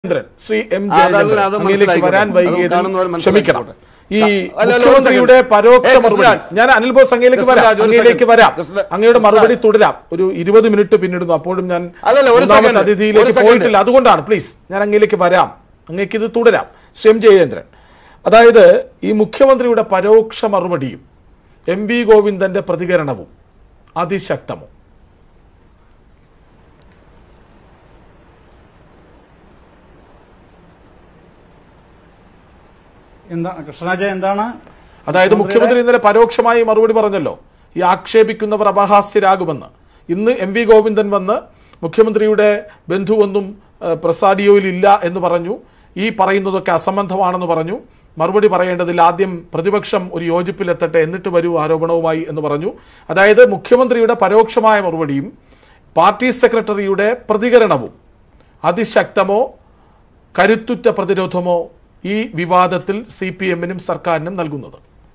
Jayendran Shri M ആ, അതല്ല, ജയചന്ദ്രൻ അത് അങ്ങയിലേക്ക് മനസ്സിലായിക്കോട്ടെ. വരാൻ അത് വൈകിയതിൽ കാണുന്നവർ ക്ഷമിക്കണം മനസ്സിലാക്കിക്കോട്ടെ. ഈ അല്ല, അല്ല, ഒരു മുഖ്യമന്ത്രിയുടെ second. പരോക്ഷ ഏ, മറുപടി കൃഷ്ണരാജ്. ഞാൻ അനിൽ ബോസ് അങ്ങയിലേക്ക് വരാം കൃഷ്ണരാജ്, ഒരു അങ്ങയിലേക്ക് second. വരാം കൃഷ്ണ- അങ്ങയുടെ മറുപടി കൃഷ്ണരാജ്. തുടരാം ഒരു ഇരുപത് മിനിറ്റ് പിന്നിടുന്നു അപ്പോഴും ഞാൻ അല്ലല്ല, ഒരു മൂന്നാമത്തെ second. അതിഥിയിലേക്ക് ഒരു second. പോയിട്ടില്ല അതുകൊണ്ടാണ് പ്ലീസ് ഞാൻ അങ്ങയിലേക്ക് വരാം അങ്ങേക്ക് ഇത് തുടരാം ശ്രീ എം ജയേന്ദ്രൻ അതായത് ഈ മുഖ്യമന്ത്രിയുടെ പരോക്ഷ മറുപടിയും എം വി ഗോവിന്ദന്റെ പ്രതികരണവും അതിശക്തമോ എന്താ കൃഷ്ണരാജ എന്താണ് അതായത് മുഖ്യമന്ത്രി ഇന്നലെ പരോക്ഷമായി മറുപടി പറഞ്ഞല്ലോ ഈ ആക്ഷേപിക്കുന്നവർ അപഹാസ്യരാകുമെന്ന് ഇന്ന് എം വി ഗോവിന്ദൻ വന്ന് മുഖ്യമന്ത്രിയുടെ ബന്ധുവൊന്നും ഏഹ്, പ്രസാഡിയോയിൽ ഇല്ല എന്ന് പറഞ്ഞു ഈ പറയുന്നതൊക്കെ അസംബന്ധമാണെന്ന് പറഞ്ഞു മറുപടി പറയേണ്ടതിൽ ആദ്യം പ്രതിപക്ഷം ഒരു യോജിപ്പിലെത്തട്ടെ എന്നിട്ട് വരൂ ആരോപണവുമായി എന്ന് പറഞ്ഞു അതായത് മുഖ്യമന്ത്രിയുടെ പരോക്ഷമായ മറുപടിയും പാർട്ടി സെക്രട്ടറിയുടെ പ്രതികരണവും അതിശക്തമോ കരുത്തുറ്റ പ്രതിരോധമോ ഈ വിവാദത്തിൽ സി പി എമ്മിനും സർക്കാരിനും നൽകുന്നത്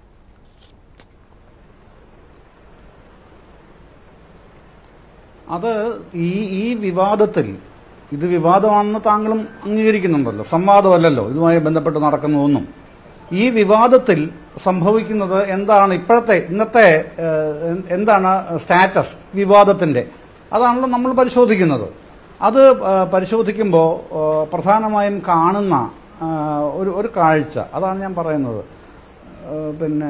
അത് ഈ ഈ വിവാദത്തിൽ ഇത് വിവാദമാണെന്ന് താങ്കളും അംഗീകരിക്കുന്നുണ്ടല്ലോ സംവാദമല്ലല്ലോ ഇതുമായി ബന്ധപ്പെട്ട് നടക്കുന്നതൊന്നും ഈ വിവാദത്തിൽ സംഭവിക്കുന്നത് എന്താണ് ഇപ്പോഴത്തെ ഇന്നത്തെ ഏഹ്, എന്താണ് സ്റ്റാറ്റസ് വിവാദത്തിന്റെ അതാണല്ലോ നമ്മൾ പരിശോധിക്കുന്നത് അത് ഏഹ്, പരിശോധിക്കുമ്പോൾ ഏഹ്, പ്രധാനമായും കാണുന്ന ഏഹ്, ഒരു ഒരു കാഴ്ച അതാണ് ഞാൻ പറയുന്നത് ഏഹ്, പിന്നെ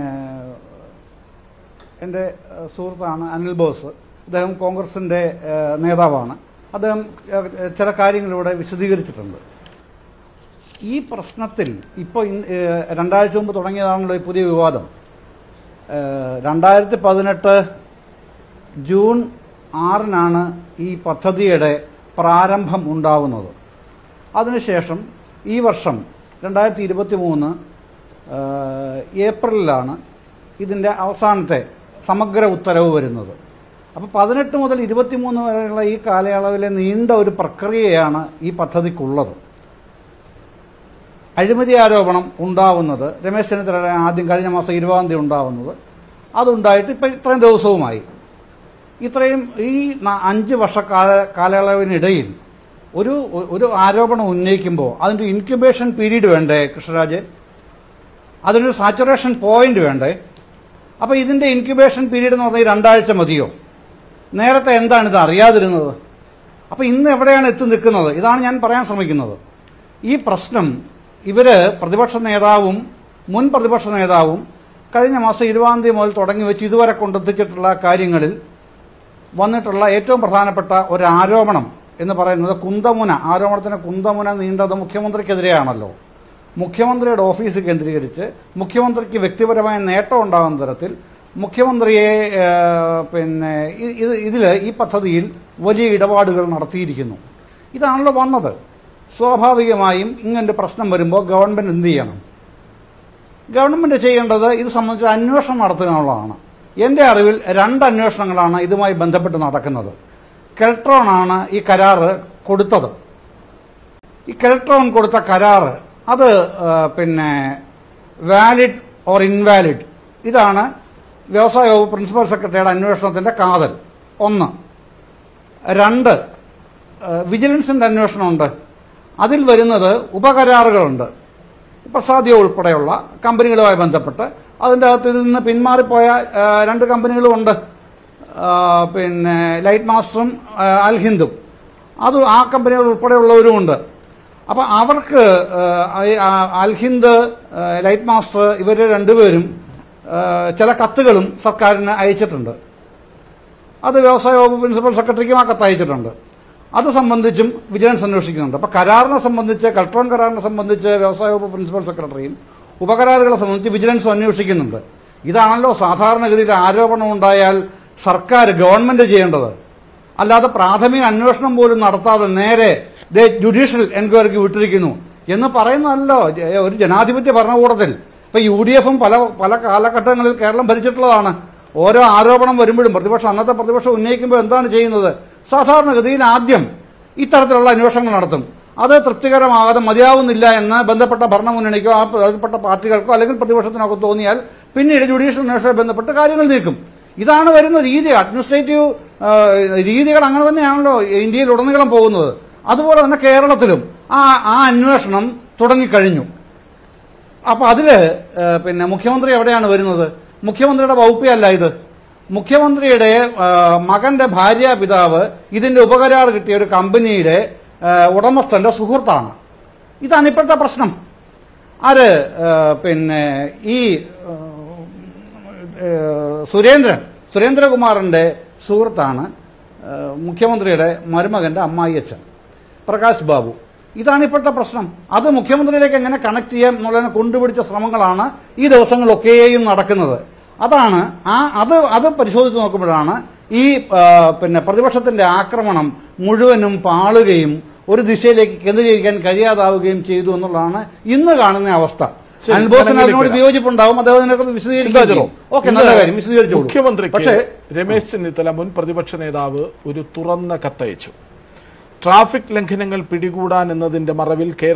എൻ്റെ ഏഹ്, സുഹൃത്താണ് അനിൽ ബോസ് അദ്ദേഹം കോൺഗ്രസിൻ്റെ ഏഹ്, നേതാവാണ് അദ്ദേഹം ഏഹ്, ചില കാര്യങ്ങളിവിടെ വിശദീകരിച്ചിട്ടുണ്ട് ഈ പ്രശ്നത്തിൽ ഇപ്പോൾ രണ്ടാഴ്ച മുമ്പ് തുടങ്ങിയതാണല്ലോ ഈ പുതിയ വിവാദം ഏഹ്, രണ്ടായിരത്തി പതിനെട്ട് ജൂൺ ആറിനാണ് ഈ പദ്ധതിയുടെ പ്രാരംഭം ഉണ്ടാവുന്നത് അതിനുശേഷം ഈ വർഷം രണ്ടായിരത്തി ഇരുപത്തി മൂന്ന് ഏപ്രിലിലാണ് ഇതിൻ്റെ അവസാനത്തെ സമഗ്ര ഉത്തരവ് വരുന്നത് അപ്പോൾ പതിനെട്ട് മുതൽ ഇരുപത്തിമൂന്ന് വരെയുള്ള ഈ കാലയളവിലെ നീണ്ട ഒരു പ്രക്രിയയാണ് ഈ പദ്ധതിക്കുള്ളത് അഴിമതി ആരോപണം ഉണ്ടാവുന്നത് രമേശ് ചെന്നിത്തലയുടെ ആദ്യം കഴിഞ്ഞ മാസം ഇരുപതാം തീയതി ഉണ്ടാവുന്നത് അതുണ്ടായിട്ട് ഇപ്പം ഇത്രയും ദിവസവുമായി ഇത്രയും ഈ ന- അഞ്ച് വർഷ കാല കാലയളവിനിടയിൽ ഒരു ഒരു ആരോപണം ഉന്നയിക്കുമ്പോൾ അതിൻ്റെ ഇൻക്യുബേഷൻ പീരീഡ് വേണ്ടേ കൃഷ്ണരാജ് അതിനൊരു സാച്ചുറേഷൻ പോയിന്റ് വേണ്ടേ അപ്പോൾ ഇതിൻ്റെ ഇൻക്യുബേഷൻ പീരീഡ് എന്ന് പറഞ്ഞാൽ ഈ രണ്ടാഴ്ച മതിയോ നേരത്തെ എന്താണ് ഇത് അറിയാതിരുന്നത് അപ്പോൾ ഇന്ന് എവിടെയാണ് എത്തി നിൽക്കുന്നത് ഇതാണ് ഞാൻ പറയാൻ ശ്രമിക്കുന്നത് ഈ പ്രശ്നം ഇവര് പ്രതിപക്ഷ നേതാവും മുൻ പ്രതിപക്ഷ നേതാവും കഴിഞ്ഞ മാസം ഇരുപതാം തീയതി മുതൽ തുടങ്ങി വെച്ച് ഇതുവരെ കൊണ്ടെത്തിച്ചിട്ടുള്ള കാര്യങ്ങളിൽ വന്നിട്ടുള്ള ഏറ്റവും പ്രധാനപ്പെട്ട ഒരു ആരോപണം എന്ന് പറയുന്നത് കുന്തമുന ആരോപണത്തിന് കുന്തമുന നീണ്ടത് മുഖ്യമന്ത്രിക്കെതിരെയാണല്ലോ മുഖ്യമന്ത്രിയുടെ ഓഫീസ് കേന്ദ്രീകരിച്ച് മുഖ്യമന്ത്രിക്ക് വ്യക്തിപരമായ നേട്ടം ഉണ്ടാകുന്ന തരത്തിൽ മുഖ്യമന്ത്രിയെ ഏഹ്, പിന്നെ ഇ- ഇത് ഇതിൽ ഈ പദ്ധതിയിൽ വലിയ ഇടപാടുകൾ നടത്തിയിരിക്കുന്നു ഇതാണല്ലോ വന്നത് സ്വാഭാവികമായും ഇങ്ങനൊരു പ്രശ്നം വരുമ്പോൾ ഗവൺമെന്റ് എന്ത് ചെയ്യണം ഗവൺമെന്റ് ചെയ്യേണ്ടത് ഇത് സംബന്ധിച്ച് അന്വേഷണം നടത്തുക എന്നുള്ളതാണ് എൻ്റെ അറിവിൽ രണ്ട് അന്വേഷണങ്ങളാണ് ഇതുമായി ബന്ധപ്പെട്ട് നടക്കുന്നത് കെൽട്രോൺ ആണ് ഈ കരാറ് കൊടുത്തത് ഈ കെൽട്രോൺ കൊടുത്ത കരാറ് അത് ആ, പിന്നെ വാലിഡ് ഓർ ഇൻവാലിഡ് ഇതാണ് വ്യവസായ വകുപ്പ് പ്രിൻസിപ്പൽ സെക്രട്ടറിയുടെ അന്വേഷണത്തിന്റെ കാതൽ ഒന്ന് രണ്ട് ആ, വിജിലൻസിന്റെ അന്വേഷണമുണ്ട് അതിൽ വരുന്നത് ഉപകരാറുകളുണ്ട് പ്രസാദിയോ ഉൾപ്പെടെയുള്ള കമ്പനികളുമായി ബന്ധപ്പെട്ട് അതിൻ്റെ അകത്ത് ഇതിൽ നിന്ന് പിന്മാറിപ്പോയ ആ, രണ്ട് കമ്പനികളുമുണ്ട് ആ, പിന്നെ ലൈറ്റ് മാസ്റ്ററും ആ, അൽ ഹിന്ദും അത് ആ കമ്പനികൾ ഉൾപ്പെടെയുള്ളവരുമുണ്ട് അപ്പോൾ അവർക്ക് ആ, ഈ, ആ, അൽ ഹിന്ദ് ആ, ലൈറ്റ് മാസ്റ്റർ ഇവർ രണ്ടുപേരും ആ, ചില കത്തുകളും സർക്കാരിന് അയച്ചിട്ടുണ്ട് അത് വ്യവസായ വകുപ്പ് പ്രിൻസിപ്പൽ സെക്രട്ടറിക്കും ആ കത്ത് അയച്ചിട്ടുണ്ട് അത് സംബന്ധിച്ചും വിജിലൻസ് അന്വേഷിക്കുന്നുണ്ട് അപ്പോൾ കരാറിനെ സംബന്ധിച്ച് കൾട്രോൺ കരാറിനെ സംബന്ധിച്ച് വ്യവസായ വകുപ്പ് പ്രിൻസിപ്പൽ സെക്രട്ടറിയും ഉപകരാറുകളെ സംബന്ധിച്ച് വിജിലൻസും അന്വേഷിക്കുന്നുണ്ട് ഇതാണല്ലോ സാധാരണഗതിയിൽ ആരോപണം ഉണ്ടായാൽ സർക്കാർ ഗവൺമെന്റ് ചെയ്യേണ്ടത് അല്ലാതെ പ്രാഥമിക അന്വേഷണം പോലും നടത്താതെ നേരെ ദേ ജുഡീഷ്യൽ എൻക്വയറിക്ക് വിട്ടിരിക്കുന്നു എന്ന് പറയുന്നതല്ലോ ജ- ഒരു ജനാധിപത്യ ഭരണകൂടത്തിൽ ഇപ്പൊ യു ഡി എഫും പല പല കാലഘട്ടങ്ങളിൽ കേരളം ഭരിച്ചിട്ടുള്ളതാണ് ഓരോ ആരോപണം വരുമ്പോഴും പ്രതിപക്ഷം അന്നത്തെ പ്രതിപക്ഷം ഉന്നയിക്കുമ്പോൾ എന്താണ് ചെയ്യുന്നത് സാധാരണഗതിയിൽ ആദ്യം ഇത്തരത്തിലുള്ള അന്വേഷണങ്ങൾ നടത്തും അത് തൃപ്തികരമാകാതെ മതിയാവുന്നില്ല എന്ന് ബന്ധപ്പെട്ട ഭരണമുന്നണിക്കോ ആ ബന്ധപ്പെട്ട പാർട്ടികൾക്കോ അല്ലെങ്കിൽ പ്രതിപക്ഷത്തിനൊക്കെ തോന്നിയാൽ പിന്നീട് ജുഡീഷ്യൽ അന്വേഷണവുമായി ബന്ധപ്പെട്ട് കാര്യങ്ങൾ നീക്കും ഇതാണ് വരുന്ന രീതി അഡ്മിനിസ്ട്രേറ്റീവ് ആ, രീതികൾ അങ്ങനെ തന്നെയാണല്ലോ ഇന്ത്യയിൽ ഉടനീളം പോകുന്നത് അതുപോലെ തന്നെ കേരളത്തിലും ആ ആ അന്വേഷണം തുടങ്ങിക്കഴിഞ്ഞു അപ്പൊ അതില് ഏഹ്, പിന്നെ മുഖ്യമന്ത്രി എവിടെയാണ് വരുന്നത് മുഖ്യമന്ത്രിയുടെ വകുപ്പേ അല്ല ഇത് മുഖ്യമന്ത്രിയുടെ ഏഹ്, മകന്റെ ഭാര്യ പിതാവ് ഇതിന്റെ ഉപകരാർ കിട്ടിയ ഒരു കമ്പനിയുടെ ഏഹ്, ഉടമസ്ഥന്റെ സുഹൃത്താണ് ഇതാണ് ഇപ്പോഴത്തെ പ്രശ്നം ആര് ഏഹ്, പിന്നെ ഈ ഏഹ്, സുരേന്ദ്രൻ സുരേന്ദ്രകുമാറിന്റെ സുഹൃത്താണ് ഏഹ്, മുഖ്യമന്ത്രിയുടെ മരുമകന്റെ അമ്മായിയച്ഛൻ പ്രകാശ് ബാബു ഇതാണ് ഇപ്പോഴത്തെ പ്രശ്നം അത് മുഖ്യമന്ത്രിയിലേക്ക് എങ്ങനെ കണക്ട് ചെയ്യാം എന്നുള്ളതിനെ കൊണ്ടുപിടിച്ച ശ്രമങ്ങളാണ് ഈ ദിവസങ്ങളൊക്കെയും നടക്കുന്നത് അതാണ് ആ അത് അത് പരിശോധിച്ച് നോക്കുമ്പോഴാണ് ഈ ആ, പിന്നെ പ്രതിപക്ഷത്തിന്റെ ആക്രമണം മുഴുവനും പാളുകയും ഒരു ദിശയിലേക്ക് കേന്ദ്രീകരിക്കാൻ കഴിയാതാവുകയും ചെയ്തു എന്നുള്ളതാണ് ഇന്ന് കാണുന്ന അവസ്ഥ ശരി, അൽബോസിന് ഞാൻ അതിനോട് അതിലേക്ക് വിയോജിപ്പുണ്ടാവും അദ്ദേഹം അതിനൊക്കെ ചിന്താ വിശദീകരിക്കും ജെറോ, ഓക്കെ ഇന്ന് നല്ല കാര്യം വിശദീകരിച്ചോളൂ മുഖ്യമന്ത്രിക്ക് പക്ഷേ രമേശ് ചെന്നിത്തല മുൻ പ്രതിപക്ഷ നേതാവ് ഒരു തുറന്ന കത്തയച്ചു ട്രാഫിക് ലംഘനങ്ങൾ പിടികൂടാൻ എന്നതിന്റെ മറവിൽ കേരള